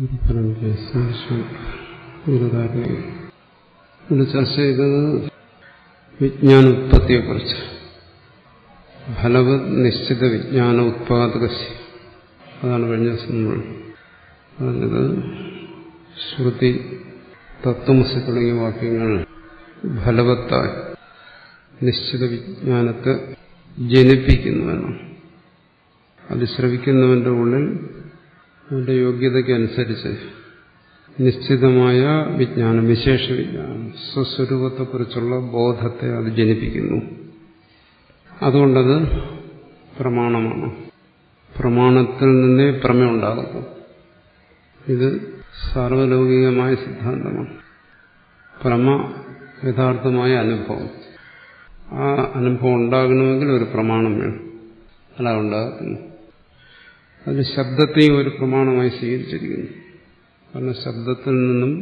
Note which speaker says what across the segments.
Speaker 1: ഗുരുകാരെ ഇവിടെ ചർച്ച ചെയ്തത് വിജ്ഞാനോത്പത്തിയെക്കുറിച്ച് ഫലവത് നിശ്ചിത വിജ്ഞാന ഉത്പാദക അതാണ് കഴിഞ്ഞ ദിവസം നമ്മൾ പറഞ്ഞത് ശ്രുതി തത്വമസി തുടങ്ങിയ വാക്യങ്ങൾ ഫലവത്തായി നിശ്ചിത വിജ്ഞാനത്തെ ജനിപ്പിക്കുന്നുവെന്നാണ് അത് ശ്രവിക്കുന്നവന്റെ ഉള്ളിൽ അവന്റെ യോഗ്യതയ്ക്കനുസരിച്ച് നിശ്ചിതമായ വിജ്ഞാനം വിശേഷ വിജ്ഞാനം സ്വസ്വരൂപത്തെക്കുറിച്ചുള്ള ബോധത്തെ അത് ജനിപ്പിക്കുന്നു അതുകൊണ്ടത് പ്രമാണമാണ് പ്രമാണത്തിൽ നിന്നേ പ്രമേയുണ്ടാകുന്നു ഇത് സാർവലൗകികമായ സിദ്ധാന്തമാണ് പ്രമ യഥാർത്ഥമായ അനുഭവം ആ അനുഭവം ഉണ്ടാകണമെങ്കിൽ ഒരു പ്രമാണം വേണം അല്ല ഉണ്ടാകത്തില്ല അതിന് ശബ്ദത്തെയും ഒരു പ്രമാണമായി സ്വീകരിച്ചിരിക്കുന്നു കാരണം ശബ്ദത്തിൽ നിന്നും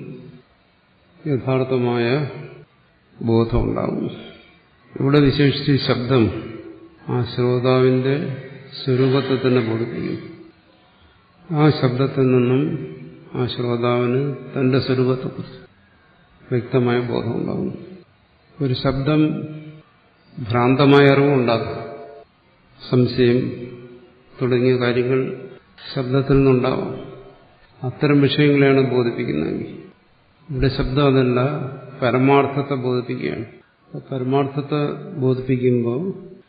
Speaker 1: യഥാർത്ഥമായ ബോധം ഉണ്ടാകും ഇവിടെ വിശേഷിച്ച് ശബ്ദം ആ ശ്രോതാവിന്റെ സ്വരൂപത്തെ തന്നെ ബോധിപ്പിക്കും ആ ശബ്ദത്തിൽ നിന്നും ആ ശ്രോതാവിന് തന്റെ സ്വരൂപത്തെക്കുറിച്ച് വ്യക്തമായ ബോധം ഉണ്ടാകും ഒരു ശബ്ദം ഭ്രാന്തമായ അറിവുണ്ടാകും സംശയം തുടങ്ങിയ കാര്യങ്ങൾ ശബ്ദത്തിൽ നിന്നുണ്ടാവാം അത്തരം വിഷയങ്ങളെയാണ് ബോധിപ്പിക്കുന്നതെങ്കിൽ ഇവിടെ ശബ്ദം അതല്ല പരമാർത്ഥത്തെ ബോധിപ്പിക്കുകയാണ് പരമാർത്ഥത്തെ ബോധിപ്പിക്കുമ്പോൾ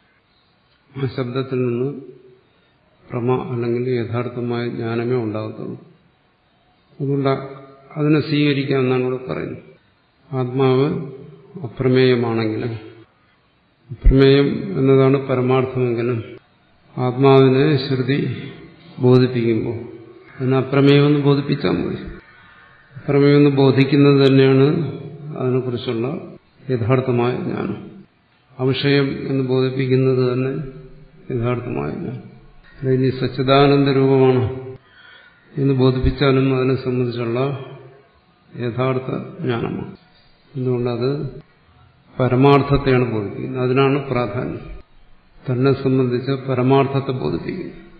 Speaker 1: ആ ശബ്ദത്തിൽ നിന്ന് പ്രമ അല്ലെങ്കിൽ യഥാർത്ഥമായ ജ്ഞാനമേ ഉണ്ടാകത്തുള്ളൂ അതുകൊണ്ട് അതിനെ സ്വീകരിക്കാമെന്നാണ് ഇവിടെ പറയുന്നത് ആത്മാവ് അപ്രമേയമാണെങ്കിലും അപ്രമേയം എന്നതാണ് പരമാർത്ഥമെങ്കിലും ആത്മാവിനെ ശ്രുതി ബോധിപ്പിക്കുമ്പോൾ അതിനെ അപ്രമേയമെന്ന് ബോധിപ്പിച്ചാൽ മതി അപ്രമേയമെന്ന് ബോധിക്കുന്നത് തന്നെയാണ് അതിനെക്കുറിച്ചുള്ള യഥാർത്ഥമായ ജ്ഞാനം അവിഷയം എന്ന് ബോധിപ്പിക്കുന്നത് തന്നെ യഥാർത്ഥമായ ജ്ഞാനം ഇനി സച്ചിദാനന്ദ രൂപമാണ് എന്ന് ബോധിപ്പിച്ചാലും അതിനെ സംബന്ധിച്ചുള്ള യഥാർത്ഥ ജ്ഞാനമാണ് എന്തുകൊണ്ടത് പരമാർത്ഥത്തെയാണ് ബോധിപ്പിക്കുന്നത് അതിനാണ് പ്രാധാന്യം തന്നെ സംബന്ധിച്ച് പരമാർത്ഥത്തെ ബോധിപ്പിക്കുന്നത്